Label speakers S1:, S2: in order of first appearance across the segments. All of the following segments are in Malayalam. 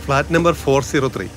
S1: Flat number four zero three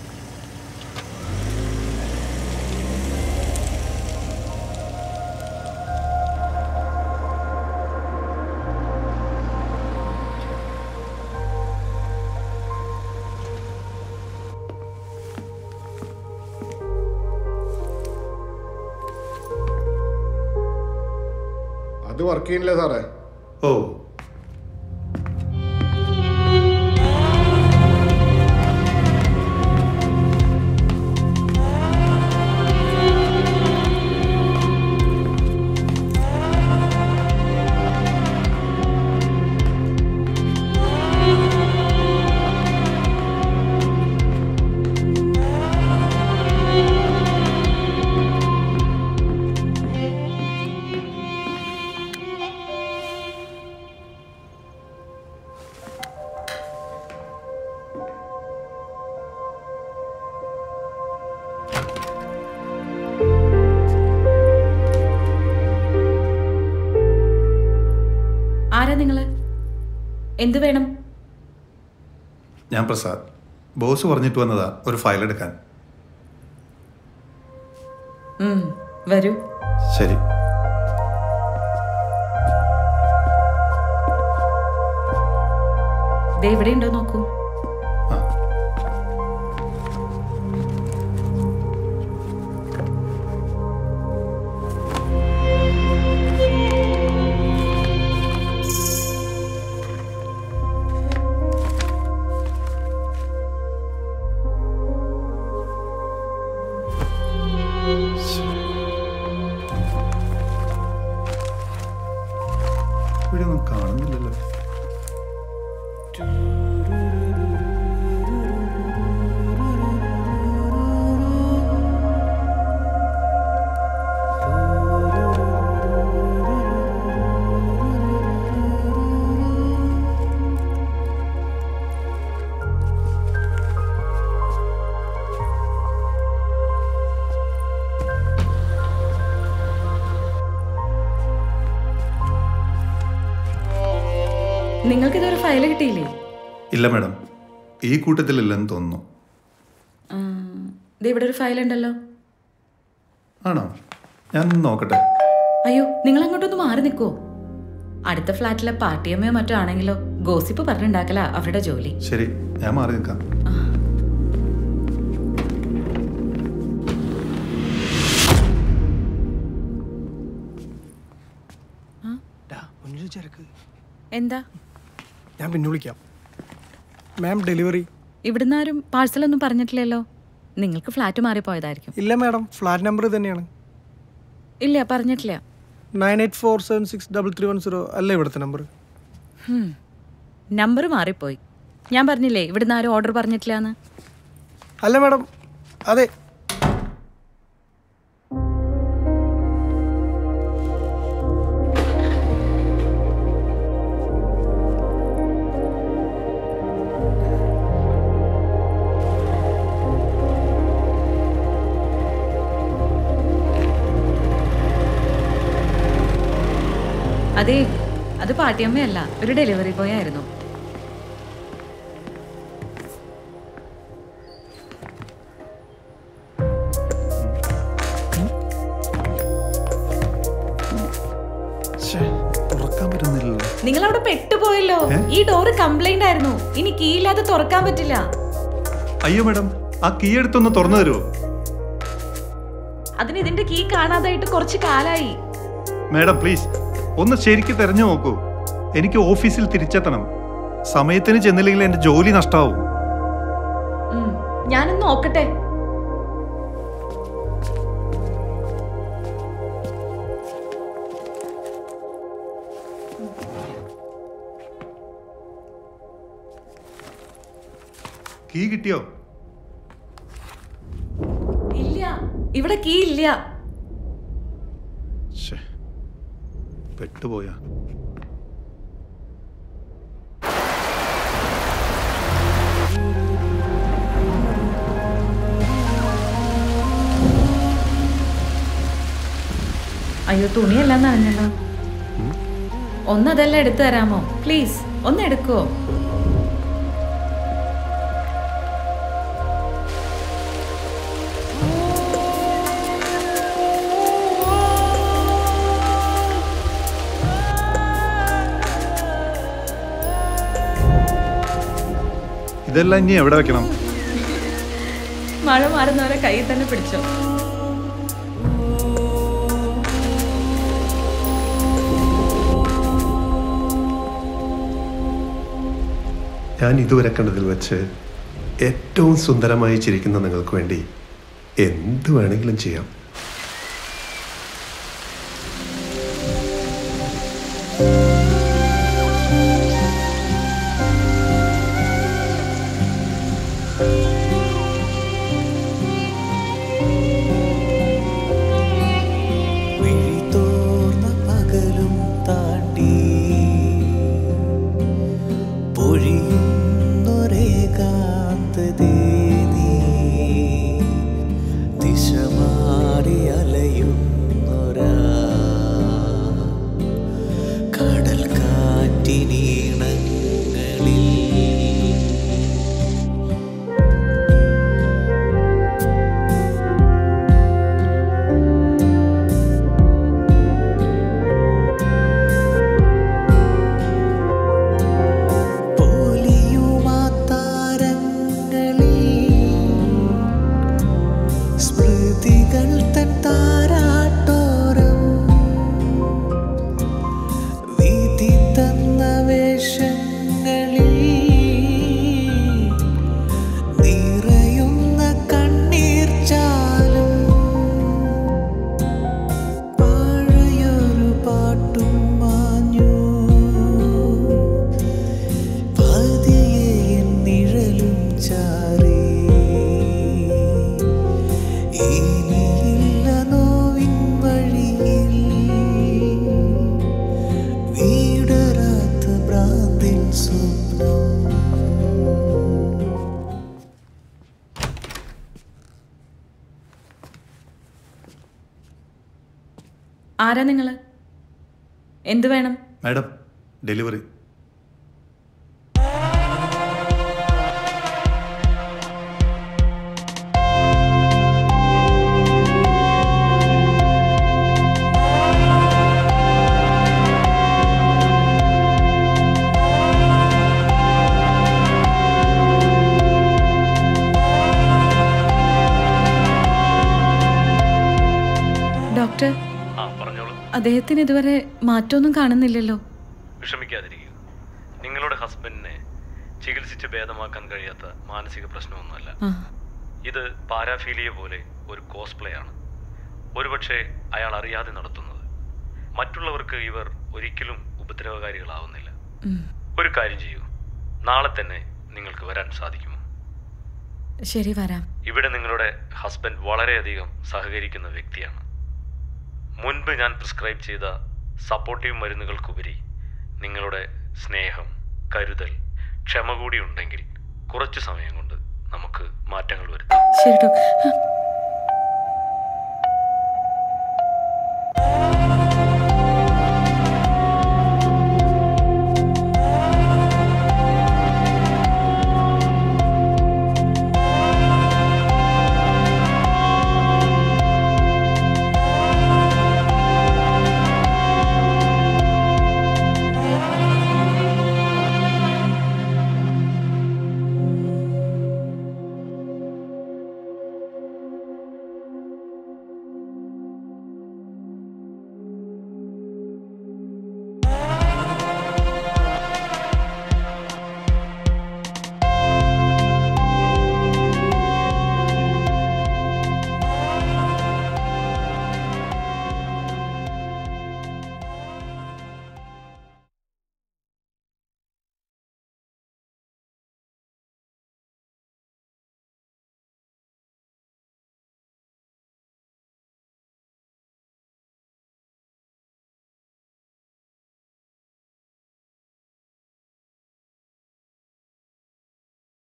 S2: അത് വർക്ക് ചെയ്യുന്നില്ല സാറേ
S1: ഓ
S3: ആരാ നിങ്ങള് എന്തു വേണം
S1: ഞാൻ പ്രസാദ് ബോസ് പറഞ്ഞിട്ട് വന്നതാ ഒരു ഫയൽ എടുക്കാൻ
S3: ഉം, വരൂ
S1: ശരി
S3: ദേ ഇവിടെ ഉണ്ടോ നോക്കൂ
S1: ആ ഇവിടെ ഒന്നും കാണുന്നില്ലല്ലോ
S3: നിങ്ങൾക്ക് ഇതൊരു ഫയൽ കിട്ടിയില്ലേ
S1: ഇല്ല മാഡം ഈ കൂട്ടത്തിലില്ലെന്ന് തോന്നുന്നു
S3: ആ, ദേ ഇവിടെ ഒരു ഫയൽ ഉണ്ടല്ലോ
S1: ആണോ ഞാൻ നോക്കട്ടെ
S3: അയ്യോ നിങ്ങൾ അങ്ങോട്ടൊന്ന് മാറി നിൽക്കോ അടുത്ത ഫ്ലാറ്റിലെ പാർട്ടിയമ്മയോ മറ്റോ ആണെങ്കിലോ ഗോസിപ്പ് പറഞ്ഞുണ്ടാക്കല അവരുടെ ജോലി
S1: ശരി ഞാൻ മാറി നിൽക്കാം
S4: മുന്നിൽ ചരക്ക്
S3: എന്താ
S4: ഞാൻ പിന്നെ വിളിക്കാം മാം ഡെലിവറി
S3: ഇവിടുന്ന് ആരും പാഴ്സലൊന്നും പറഞ്ഞിട്ടില്ലല്ലോ നിങ്ങൾക്ക് ഫ്ലാറ്റ് മാറിപ്പോയതായിരിക്കും
S4: ഇല്ല മാഡം ഫ്ലാറ്റ് നമ്പർ തന്നെയാണ്
S3: ഇല്ല പറഞ്ഞിട്ടില്ല
S4: nine eight four seven six double three one zero അല്ല ഇവിടുത്തെ നമ്പർ
S3: നമ്പർ മാറിപ്പോയി ഞാൻ പറഞ്ഞില്ലേ ഇവിടുന്ന് ആരും ഓർഡർ പറഞ്ഞിട്ടില്ല എന്ന്
S4: അല്ല മാഡം അതെ
S3: അതെ അത് പാട്ടിയമ്മയല്ല ഒരു ഡെലിവറി ബോയ് ആയിരുന്നു
S1: തുറക്കാൻ പറ്റുന്നില്ലല്ലോ
S3: നിങ്ങൾ അവിടെ പെട്ടുപോയല്ലോ
S1: ഏ?
S3: ഈ ഡോറ് കംപ്ലൈന്റ് ആയിരുന്നു ഇനി കീ ഇല്ലാതെ തുറക്കാൻ പറ്റില്ല
S1: അയ്യോ മാഡം ആ കീ എടുത്തൊന്ന് തുറന്നു തരുമോ
S3: അതിന് ഇതിന്റെ കീ കാണാതായിട്ട് കുറച്ച് കാലായി
S1: മാഡം പ്ലീസ് ഒന്ന് ശരിക്ക് തെരഞ്ഞു നോക്കൂ എനിക്ക് ഓഫീസിൽ തിരിച്ചെത്തണം സമയത്തിന് ചെന്നില്ലെങ്കിൽ എൻ്റെ ജോലി നഷ്ടാവും
S3: ഉം, ഞാനൊന്ന് നോക്കട്ടെ
S1: കീ കിട്ടിയോ
S3: ഇല്ല ഇവിടെ കീ ഇല്ല
S1: ശ്ശേ, പെട്ടുപോയാ
S3: അയ്യോ തുണിയെല്ലാം നനഞ്ഞല്ലോ ഒന്നതെല്ലാം എടുത്തു തരാമോ പ്ലീസ് ഒന്ന് എടുക്കുവോ
S1: ഇതെല്ലാം ഇനി എവിടെ വെക്കണം
S3: മഴ മാറുന്നവരെ കയ്യിൽ തന്നെ പിടിച്ചോ
S2: ഞാൻ ഇതുവരെ കണ്ടതിൽ വെച്ച് ഏറ്റവും സുന്ദരമായി ചിരിക്കുന്ന നിങ്ങൾക്ക് വേണ്ടി എന്ത് വേണമെങ്കിലും ചെയ്യാം
S5: വിഴിതോർന്ന പകലും താണ്ടി പൊഴിയുന്നൊരേകാന്തതേ നീ ദിശ മാറി അലയുന്നൊരാ കടൽ കാറ്റിനീണങ്ങളിൽ പോലിയുമാത്താരങ്ങളിൽ സ്മൃതികൾ തൻ താരാട്ടോരം വിധി തന്ന വേഷങ്ങളിൽ നിറയുന്ന കണ്ണീർ ചാലും പഴയൊരു പാട്ടും മാഞ്ഞു പതിയെ എൻ നിഴലും ചാറി ഇനിയില്ല നോവിൻ വഴിയിൽ വീടരാത്ത ഭ്രാന്തിൻ സ്വപ്നം
S3: ആരാ നിങ്ങള് എന്തു വേണം
S1: മാഡം ഡെലിവറി
S3: ഡോക്ടർ
S6: ആ പറഞ്ഞോളൂ
S3: അദ്ദേഹത്തിന് ഇതുവരെ മാറ്റമൊന്നും കാണുന്നില്ലല്ലോ
S6: വിഷമിക്കാതിരിക്കുക നിങ്ങളുടെ ഹസ്ബൻഡിനെ ചികിത്സിച്ച് ഭേദമാക്കാൻ കഴിയാത്ത മാനസിക പ്രശ്നമൊന്നുമല്ല
S3: ആ
S6: ഇത് പാരാഫീലിയ പോലെ ഒരു കോസ്പ്ലേ ആണ് ഒരുപക്ഷെ അയാൾ അറിയാതെ നടത്തുന്നത് മറ്റുള്ളവർക്ക് ഇവർ ഒരിക്കലും ഉപദ്രവകാരികളാവുന്നില്ല
S3: ഉം.
S6: ഒരു കാര്യം ചെയ്യൂ നാളെ തന്നെ നിങ്ങൾക്ക് വരാൻ സാധിക്കുമോ
S3: ശരി വരാം
S6: ഇവിടെ നിങ്ങളുടെ ഹസ്ബൻഡ് വളരെയധികം സഹകരിക്കുന്ന വ്യക്തിയാണ് മുൻപ് ഞാൻ പ്രിസ്ക്രൈബ് ചെയ്ത സപ്പോർട്ടീവ് മരുന്നുകൾക്കുപരി നിങ്ങളുടെ സ്നേഹം കരുതൽ ക്ഷമ കൂടി ഉണ്ടെങ്കിൽ കുറച്ചു സമയം കൊണ്ട് നമുക്ക് മാറ്റങ്ങൾ വരുത്താം
S3: ശരി ഡോക്ടർ